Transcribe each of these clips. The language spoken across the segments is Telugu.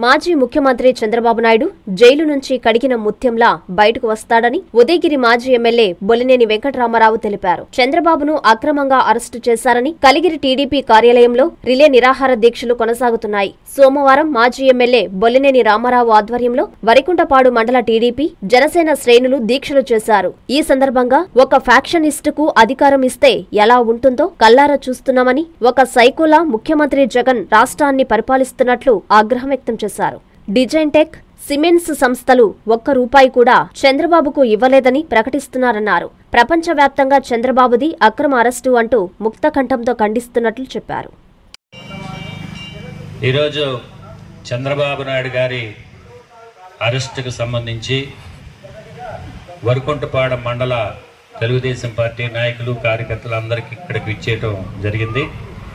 మాజీ ముఖ్యమంత్రి చంద్రబాబు నాయుడు జైలు నుంచి కడిగిన ముత్యంలా బయటకు వస్తాడని ఉదయగిరి మాజీ ఎమ్మెల్యే బొలినేని వెంకటరామారావు తెలిపారు చంద్రబాబును అక్రమంగా అరెస్టు చేశారని కలిగిరి టీడీపీ కార్యాలయంలో రిలే నిరాహార దీక్షలు కొనసాగుతున్నాయి సోమవారం మాజీ ఎమ్మెల్యే బొలినేని రామారావు ఆధ్వర్యంలో వరికుంటపాడు మండల టీడీపీ జనసేన శ్రేణులు దీక్షలు చేశారు ఈ సందర్భంగా ఒక ఫ్యాక్షనిస్ట్ కు అధికారం ఇస్తే ఎలా ఉంటుందో కల్లారా చూస్తున్నామని ఒక సైకోలా ముఖ్యమంత్రి జగన్ రాష్ట్రాన్ని పరిపాలిస్తున్నట్లు ఆగ్రహం వ్యక్తం చేశారు డిజైన్ టెక్ సిమెన్స్ సంస్థలు ఒక్క రూపాయి కూడా చంద్రబాబుకు ఇవ్వలేదని ప్రకటిస్తున్నారన్నారు ప్రపంచవ్యాప్తంగా చంద్రబాబుది అక్రమ అరెస్టు అంటూ ముక్తకంఠంతో ఖండిస్తున్నట్లు చెప్పారు ఈరోజు చంద్రబాబు నాయుడు గారి అరెస్టుకు సంబంధించి వరకుంటపాడ మండల తెలుగుదేశం పార్టీ నాయకులు కార్యకర్తలు అందరికీ ఇక్కడికి ఇచ్చేయటం జరిగింది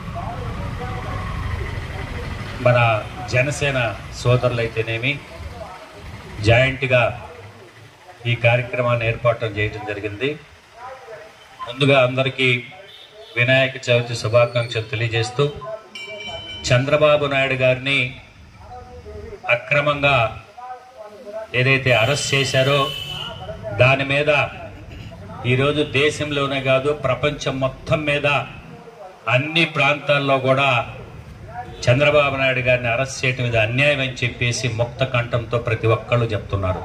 మన జనసేన సోదరులైతేనేమి జాయింట్గా ఈ కార్యక్రమాన్ని ఏర్పాటు చేయడం జరిగింది ముందుగా అందరికీ వినాయక చవితి శుభాకాంక్షలు తెలియజేస్తూ చంద్రబాబు నాయుడు గారిని అక్రమంగా ఏదైతే అరెస్ట్ చేశారో దాని మీద ఈరోజు దేశంలోనే కాదు ప్రపంచం మొత్తం మీద అన్ని ప్రాంతాల్లో కూడా చంద్రబాబు నాయుడు గారిని అరెస్ట్ చేయటం ఇది అన్యాయం అని చెప్పేసి ముక్త కంఠంతో ప్రతి ఒక్కళ్ళు చెప్తున్నారు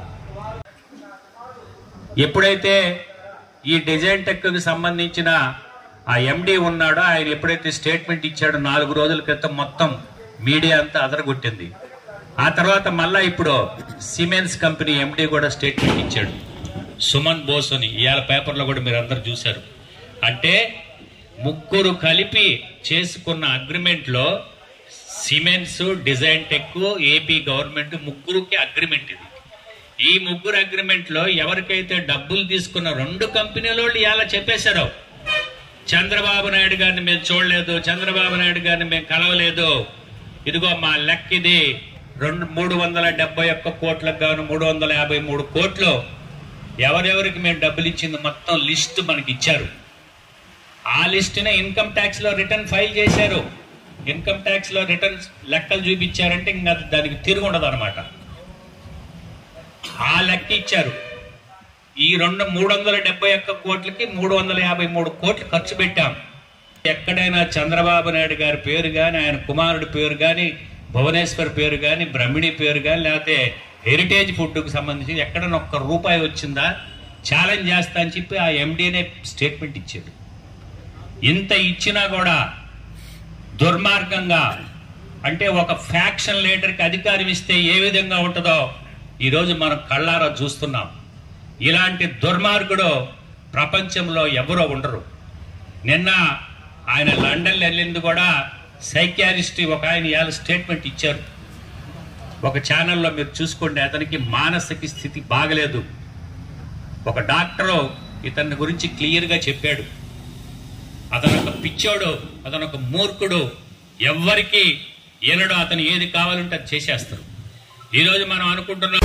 ఎప్పుడైతే ఈ డిజైన్ టెక్కి సంబంధించిన ఆ ఎండి ఉన్నాడో ఆయన ఎప్పుడైతే స్టేట్మెంట్ ఇచ్చాడో నాలుగు రోజుల క్రితం మొత్తం మీడియా అంతా అదరగొట్టింది ఆ తర్వాత మళ్ళా ఇప్పుడు సిమెన్స్ కంపెనీ ఎండి కూడా స్టేట్మెంట్ ఇచ్చాడు సుమన్ బోస్ అని ఇవాళ పేపర్లో కూడా మీరు అందరు చూశారు అంటే ముగ్గురు కలిపి చేసుకున్న అగ్రిమెంట్ లో Siemens design tech AP government ముగ్గురుకి అగ్రిమెంట్ ఇది ఈ ముగ్గురు అగ్రిమెంట్ లో ఎవరికైతే డబ్బులు తీసుకున్న రెండు కంపెనీల వాళ్ళు ఇలా చెప్పేశారో చంద్రబాబు నాయుడు గారిని మేము చూడలేదు చంద్రబాబు నాయుడు గారిని మేము కలవలేదు ఇదిగో మా లెక్క ఇది రెండు మూడు వందల డెబ్బై ఒక్క కోట్లకు గాను మూడు వందల యాభై మూడు కోట్లు ఎవరెవరికి మేము డబ్బులు ఇచ్చింది మొత్తం లిస్ట్ మనకి ఇచ్చారు ఆ లిస్టునే ఇన్కమ్ ట్యాక్స్ లో రిటర్న్ ఫైల్ చేశారు ఇన్కమ్ ట్యాక్స్ లో రిటర్న్ లెక్కలు చూపించారంటే ఇంకా అది దానికి తిరిగి ఉండదు అనమాట ఆ లెక్క ఇచ్చారు ఈ రెండు మూడు వందల డెబ్బై ఒక్క కోట్లకి మూడు వందల యాభై మూడు కోట్లు ఖర్చు పెట్టాం ఎక్కడైనా చంద్రబాబు నాయుడు గారి పేరు కానీ ఆయన కుమారుడి పేరు కానీ భువనేశ్వర్ పేరు కానీ బ్రహ్మిణి పేరు కానీ లేకపోతే హెరిటేజ్ ఫుడ్కు సంబంధించి ఎక్కడైనా ఒక్క రూపాయి వచ్చిందా ఛాలెంజ్ చేస్తా అని చెప్పి ఆ ఎండీనే స్టేట్మెంట్ ఇచ్చాడు ఇంత ఇచ్చినా కూడా దుర్మార్గంగా అంటే ఒక ఫ్యాక్షన్ లీడర్కి అధికారం ఇస్తే ఏ విధంగా ఉంటుందో ఈరోజు మనం కళ్ళారా చూస్తున్నాం ఇలాంటి దుర్మార్గుడు ప్రపంచంలో ఎవరో ఉండరు నిన్న ఆయన లండన్ వెళ్ళింది కూడా సైక్యారిస్ట్ ఒక ఆయన ఇవాళ స్టేట్మెంట్ ఇచ్చారు ఒక ఛానల్లో మీరు చూసుకోండి అతనికి మానసిక స్థితి బాగలేదు ఒక డాక్టరు ఇతని గురించి క్లియర్గా చెప్పాడు అతను ఒక పిచ్చోడు అతను ఒక మూర్ఖుడు ఎవ్వరికి ఈనడు అతను ఏది కావాలంటే అది చేసేస్తారు ఈరోజు మనం అనుకుంటున్నాం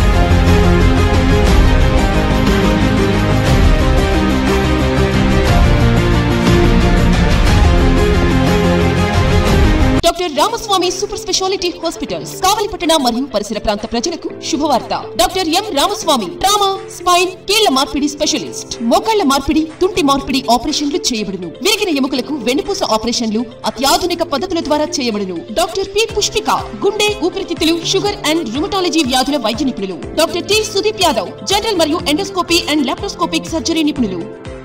doctor Ramaswamy super speciality hospitals కావలిపట్టణ మరియు పరిసర ప్రాంత ప్రజలకు శుభవార్త doctor M Ramaswamy trauma spine కీళ్ల మార్పిడి స్పెషలిస్ట్ మోకాళ్ల మార్పిడి తుంటి మార్పిడి ఆపరేషన్లు చేయబడును విరిగిన ఎముకలకు వెన్నుపూస ఆపరేషన్లు అత్యాధునిక పద్ధతుల ద్వారా చేయబడును డాక్టర్ పి పుష్పిక గుండె ఊపిరితిత్తులు షుగర్ అండ్ రుమటాలజీ వ్యాధుల వైద్య నిపుణులు doctor T Sudeep Yadav general మరియు ఎండోస్కోపీ అండ్ లాప్రోస్కోపిక్ సర్జరీ నిపుణులు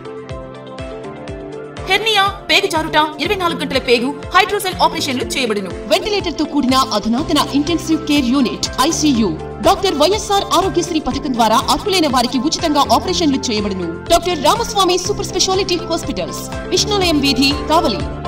హెర్నియా పేగు జారుట ఇరవై నాలుగు గంటల పేగు హైడ్రోసెల్ ఆపరేషన్లు చేయబడును వెంటిలేటర్ తో కూడిన అధునాతన intensive care unit ICU doctor YSR Aarogyasri పథకం ద్వారా అర్హులైన వారికి ఉచితంగా ఆపరేషన్లు చేయబడును doctor Ramaswamy super speciality hospitals Vishnulayam వీధి కావలి